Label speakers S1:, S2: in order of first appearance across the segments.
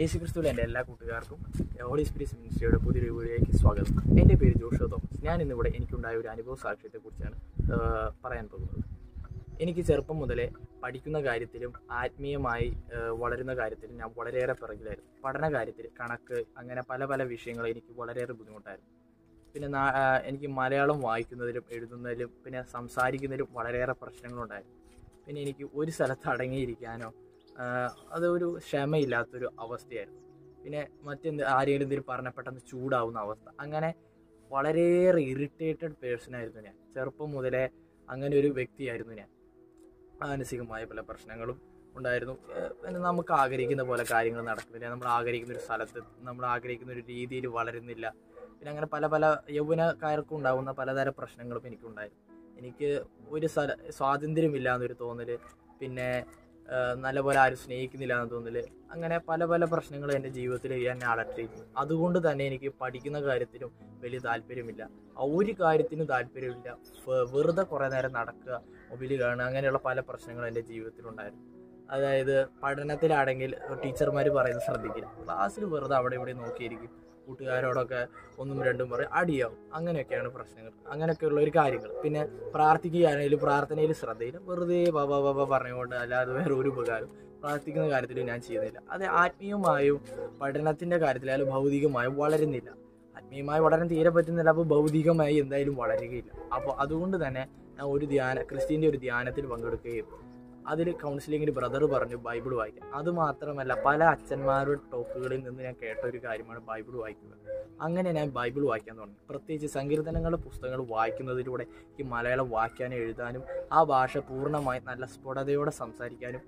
S1: യേശുക്രിസ്തുവിലെ എൻ്റെ എല്ലാ കൂട്ടുകാർക്കും ഹോളി സ്പിരിറ്റ് മിനിസ്ട്രിയുടെ പുതിയൊരു വീഡിയോയ്ക്ക് സ്വാഗതം എൻ്റെ പേര് ജോഷോ തോമസ് ഞാൻ ഇന്നിവിടെ എനിക്കുണ്ടായ ഒരു അനുഭവ സാക്ഷ്യത്തെക്കുറിച്ചാണ് ആ, പറയാൻ പോകുന്നത് എനിക്ക് ചെറുപ്പം മുതലേ പഠിക്കുന്ന കാര്യത്തിലും ആത്മീയമായി ആ, വളരുന്ന കാര്യത്തിലും ഞാൻ വളരെയേറെ പിറകിലായിരുന്നു പഠന കാര്യത്തിൽ കണക്ക് അങ്ങനെ പല പല വിഷയങ്ങൾ എനിക്ക് വളരെയേറെ ബുദ്ധിമുട്ടായിരുന്നു പിന്നെ നാ- ആ, എനിക്ക് മലയാളം വായിക്കുന്നതിലും എഴുതുന്നതിലും പിന്നെ സംസാരിക്കുന്നതിലും വളരെയേറെ പ്രശ്നങ്ങളുണ്ടായിരുന്നു പിന്നെ എനിക്ക് ഒരു സ്ഥലത്ത് അടങ്ങിയിരിക്കാനോ ആഹ് അത് ഒരു ക്ഷമയില്ലാത്തൊരു അവസ്ഥയായിരുന്നു പിന്നെ മറ്റെന്ത് ആരെങ്കിലും എന്തെങ്കിലും പറഞ്ഞാൽ പെട്ടെന്ന് ചൂടാവുന്ന അവസ്ഥ അങ്ങനെ വളരെയേറെ ഇറിറ്റേറ്റഡ് പേഴ്സണായിരുന്നു ഞാൻ ചെറുപ്പം മുതലേ അങ്ങനെ ഒരു വ്യക്തിയായിരുന്നു ഞാൻ മാനസികമായ പല പ്രശ്നങ്ങളും ഉണ്ടായിരുന്നു ഏഹ് പിന്നെ നമുക്ക് ആഗ്രഹിക്കുന്ന പോലെ കാര്യങ്ങൾ നടക്കുന്നില്ല നമ്മൾ ആഗ്രഹിക്കുന്ന ഒരു സ്ഥലത്ത് നമ്മൾ ആഗ്രഹിക്കുന്ന ഒരു രീതിയിൽ വളരുന്നില്ല പിന്നെ അങ്ങനെ പല പല യൗവനക്കാർക്കും ഉണ്ടാകുന്ന പലതരം പ്രശ്നങ്ങളും എനിക്കുണ്ടായിരുന്നു എനിക്ക് ഒരു സ്ഥല സ്വാതന്ത്ര്യമില്ല എന്നൊരു തോന്നൽ പിന്നെ ആഹ് നല്ലപോലെ ആരും സ്നേഹിക്കുന്നില്ല എന്ന് തോന്നല് അങ്ങനെ പല പല പ്രശ്നങ്ങൾ എൻ്റെ ജീവിതത്തിൽ എന്നെ അലട്ടിയിരുന്നു അതുകൊണ്ട് തന്നെ എനിക്ക് പഠിക്കുന്ന കാര്യത്തിലും വലിയ താല്പര്യമില്ല ആ ഒരു കാര്യത്തിനും താല്പര്യമില്ല വെ- വെറുതെ കുറേ നേരം നടക്കുക മൊബൈൽ കാണുക അങ്ങനെയുള്ള പല പ്രശ്നങ്ങളും എൻ്റെ ജീവിതത്തിലുണ്ടായിരുന്നു അതായത് പഠനത്തിലാണെങ്കിൽ ടീച്ചർമാർ പറയുന്നത് ശ്രദ്ധിക്കില്ല ക്ലാസ്സിൽ വെറുതെ അവിടെ ഇവിടെ നോക്കിയിരിക്കും കൂട്ടുകാരോടൊക്കെ ഒന്നും രണ്ടും പറയും അടിയാവും അങ്ങനെയൊക്കെയാണ് പ്രശ്നങ്ങൾ അങ്ങനെയൊക്കെയുള്ള ഒരു കാര്യങ്ങൾ പിന്നെ പ്രാർത്ഥിക്കുകയാണെങ്കിലും പ്രാർത്ഥനയിൽ ശ്രദ്ധയില്ല വെറുതെ ബാബ ബാബ പറഞ്ഞുകൊണ്ട് അല്ലാതെ വേറെ ഒരു ഉപകാരം പ്രാർത്ഥിക്കുന്ന കാര്യത്തിൽ ഞാൻ ചെയ്യുന്നില്ല അത് ആത്മീയമായും പഠനത്തിൻ്റെ കാര്യത്തിലായാലും ഭൗതികമായും വളരുന്നില്ല ആത്മീയമായി വളരാൻ തീരെ പറ്റുന്നില്ല അപ്പോൾ ഭൗതികമായി എന്തായാലും വളരുകയില്ല അപ്പോൾ അതുകൊണ്ട് തന്നെ ഞാൻ ഒരു ധ്യാന ക്രിസ്ത്യൻ്റെ ഒരു ധ്യാനത്തിൽ പങ്കെടുക്കുകയും അതിൽ കൗൺസിലിങ്ങിൽ ബ്രദർ പറഞ്ഞു ബൈബിൾ വായിക്കാൻ അത് മാത്രമല്ല പല അച്ഛന്മാരുടെ ടോക്കുകളിൽ നിന്ന് ഞാൻ കേട്ട ഒരു കാര്യമാണ് ബൈബിൾ വായിക്കുക അങ്ങനെ ഞാൻ ബൈബിൾ വായിക്കാൻ തുടങ്ങി പ്രത്യേകിച്ച് സങ്കീർത്തനങ്ങളുടെ പുസ്തകങ്ങൾ വായിക്കുന്നതിലൂടെ ഈ മലയാളം വായിക്കാനും എഴുതാനും ആ ഭാഷ പൂർണ്ണമായി നല്ല സ്ഫുടതയോടെ സംസാരിക്കാനും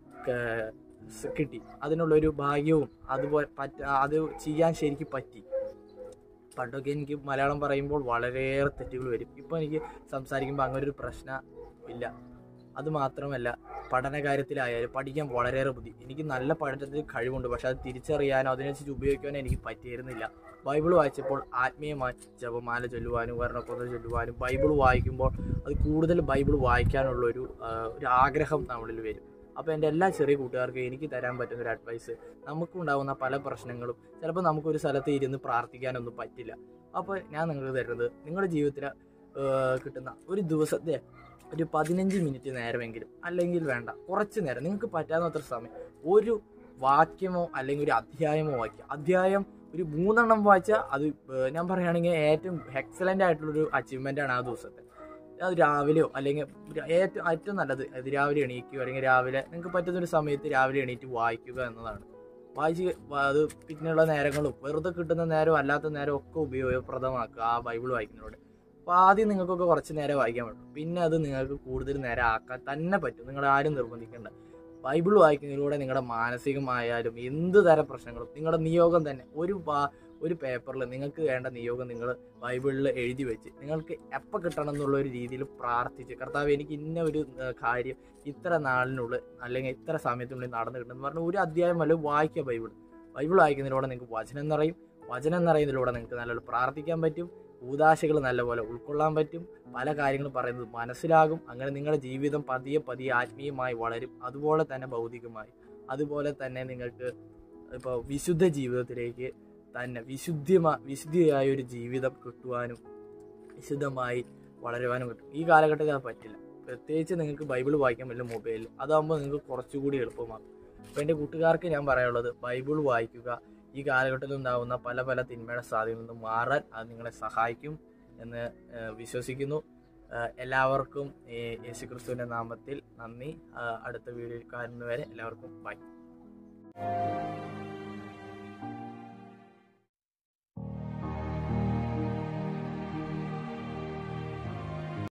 S1: ക- സ് കിട്ടി അതിനുള്ളൊരു ഭാഗ്യവും അതുപോലെ പറ്റ അത് ചെയ്യാൻ ശരിക്കും പറ്റി പണ്ടൊക്കെ എനിക്ക് മലയാളം പറയുമ്പോൾ വളരെയേറെ തെറ്റുകൾ വരും ഇപ്പോൾ എനിക്ക് സംസാരിക്കുമ്പോൾ അങ്ങനെ ഒരു പ്രശ്നം ഇല്ല അത് മാത്രമല്ല പഠന കാര്യത്തിലായാലും പഠിക്കാൻ വളരെയേറെ ബുദ്ധി എനിക്ക് നല്ല പഠനത്തിൽ കഴിവുണ്ട് പക്ഷെ അത് തിരിച്ചറിയാനോ അതിനനുസരിച്ച് ഉപയോഗിക്കാനോ എനിക്ക് പറ്റിയിരുന്നില്ല ബൈബിൾ വായിച്ചപ്പോൾ ആത്മീയമായി ജപമാല ചൊല്ലുവാനും വർണ്ണക്കൊന്ന ചൊല്ലുവാനും ബൈബിൾ വായിക്കുമ്പോൾ അത് കൂടുതൽ ബൈബിൾ വായിക്കാനുള്ള ഒരു ആ, ഒരു ആഗ്രഹം നമ്മളിൽ വരും അപ്പോൾ എൻ്റെ എല്ലാ ചെറിയ കൂട്ടുകാർക്കും എനിക്ക് തരാൻ പറ്റുന്ന ഒരു അഡ്വൈസ് നമുക്കുണ്ടാകുന്ന പല പ്രശ്നങ്ങളും ചിലപ്പോൾ നമുക്കൊരു സ്ഥലത്ത് ഇരുന്ന് പ്രാർത്ഥിക്കാനൊന്നും പറ്റില്ല അപ്പോൾ ഞാൻ നിങ്ങൾക്ക് തരുന്നത് നിങ്ങളുടെ ജീവിതത്തിൽ കിട്ടുന്ന ഒരു ദിവസത്തെ ഒരു പതിനഞ്ച് മിനിറ്റ് നേരമെങ്കിലും അല്ലെങ്കിൽ വേണ്ട കുറച്ച് നേരം നിങ്ങൾക്ക് പറ്റാവുന്നത്ര സമയം ഒരു വാക്യമോ അല്ലെങ്കിൽ ഒരു അധ്യായമോ വായിക്കുക അധ്യായം ഒരു മൂന്നെണ്ണം വായിച്ചാൽ അത് ഏഹ് ഞാൻ പറയുകയാണെങ്കിൽ ഏറ്റവും എക്സലൻ്റ് ആയിട്ടുള്ളൊരു അച്ചീവ്മെൻ്റ് ആണ് ആ ദിവസത്തെ അത് രാവിലെയോ അല്ലെങ്കിൽ ഒരു ഏറ്റവും ഏറ്റവും നല്ലത് അത് രാവിലെ എണീക്കുകയോ അല്ലെങ്കിൽ രാവിലെ നിങ്ങൾക്ക് പറ്റുന്ന ഒരു സമയത്ത് രാവിലെ എണീറ്റ് വായിക്കുക എന്നതാണ് വായിച്ച് വ- അത് പിന്നെയുള്ള നേരങ്ങളും വെറുതെ കിട്ടുന്ന നേരവും അല്ലാത്ത നേരവും ഒക്കെ ഉപയോഗപ്രദമാക്കുക ആ ബൈബിൾ വായിക്കുന്നതോടെ അപ്പോൾ ആദ്യം നിങ്ങൾക്കൊക്കെ കുറച്ച് നേരം വായിക്കാൻ പറ്റും പിന്നെ അത് നിങ്ങൾക്ക് കൂടുതൽ നേരം ആക്കാൻ തന്നെ പറ്റും നിങ്ങൾ ആരും നിർബന്ധിക്കേണ്ട ബൈബിൾ വായിക്കുന്നതിലൂടെ നിങ്ങളുടെ മാനസികമായാലും എന്ത് തരം പ്രശ്നങ്ങളും നിങ്ങളുടെ നിയോഗം തന്നെ ഒരു വാ- ഒരു പേപ്പറിൽ നിങ്ങൾക്ക് വേണ്ട നിയോഗം നിങ്ങൾ ബൈബിളിൽ എഴുതി വെച്ച് നിങ്ങൾക്ക് എപ്പോൾ കിട്ടണം എന്നുള്ള ഒരു രീതിയിൽ പ്രാർത്ഥിച്ച് കർത്താവ് എനിക്ക് ഇന്ന ഒരു ഏഹ്, കാര്യം ഇത്ര നാളിനുള്ളിൽ അല്ലെങ്കിൽ ഇത്ര സമയത്തിനുള്ളിൽ നടന്നു കിട്ടും എന്ന് പറഞ്ഞ ഒരു അധ്യായം വല്ല വായിക്കുക ബൈബിൾ ബൈബിൾ വായിക്കുന്നതിലൂടെ നിങ്ങൾക്ക് വചനം നിറയും വചനം നിറയുന്നതിലൂടെ നിങ്ങൾക്ക് നല്ലോണം പ്രാർത്ഥിക്കാൻ പറ്റും ഊദാശകൾ നല്ലപോലെ ഉൾക്കൊള്ളാൻ പറ്റും പല കാര്യങ്ങളും പറയുന്നത് മനസ്സിലാകും അങ്ങനെ നിങ്ങളുടെ ജീവിതം പതിയെ പതിയെ ആത്മീയമായി വളരും അതുപോലെ തന്നെ ഭൗതികമായി അതുപോലെ തന്നെ നിങ്ങൾക്ക് ഇപ്പോൾ വിശുദ്ധ ജീവിതത്തിലേക്ക് തന്നെ വിശുദ്ധിമാ വിശുദ്ധിയായ ഒരു ജീവിതം കിട്ടുവാനും വിശുദ്ധമായി വളരുവാനും കിട്ടും ഈ കാലഘട്ടത്തിൽ അത് പറ്റില്ല പ്രത്യേകിച്ച് നിങ്ങൾക്ക് ബൈബിൾ വായിക്കാൻ പറ്റില്ല മൊബൈലിൽ അതാകുമ്പോൾ നിങ്ങൾക്ക് കുറച്ചുകൂടി എളുപ്പമാകും അപ്പോൾ എൻ്റെ കൂട്ടുകാർക്ക് ഞാൻ പറയാനുള്ളത് ബൈബിൾ വായിക്കുക ഈ കാലഘട്ടത്തിൽ ഉണ്ടാകുന്ന പല പല തിന്മയുടെ സാധ്യതയിൽ നിന്ന് മാറാൻ അത് നിങ്ങളെ സഹായിക്കും എന്ന് ഏഹ്, വിശ്വസിക്കുന്നു ഏഹ്, എല്ലാവർക്കും ഈ യേശുക്രിസ്തുവിൻ്റെ നാമത്തിൽ നന്ദി ഏഹ്, അടുത്ത വീഡിയോയിൽ കാണുന്നവരെ എല്ലാവർക്കും ബൈ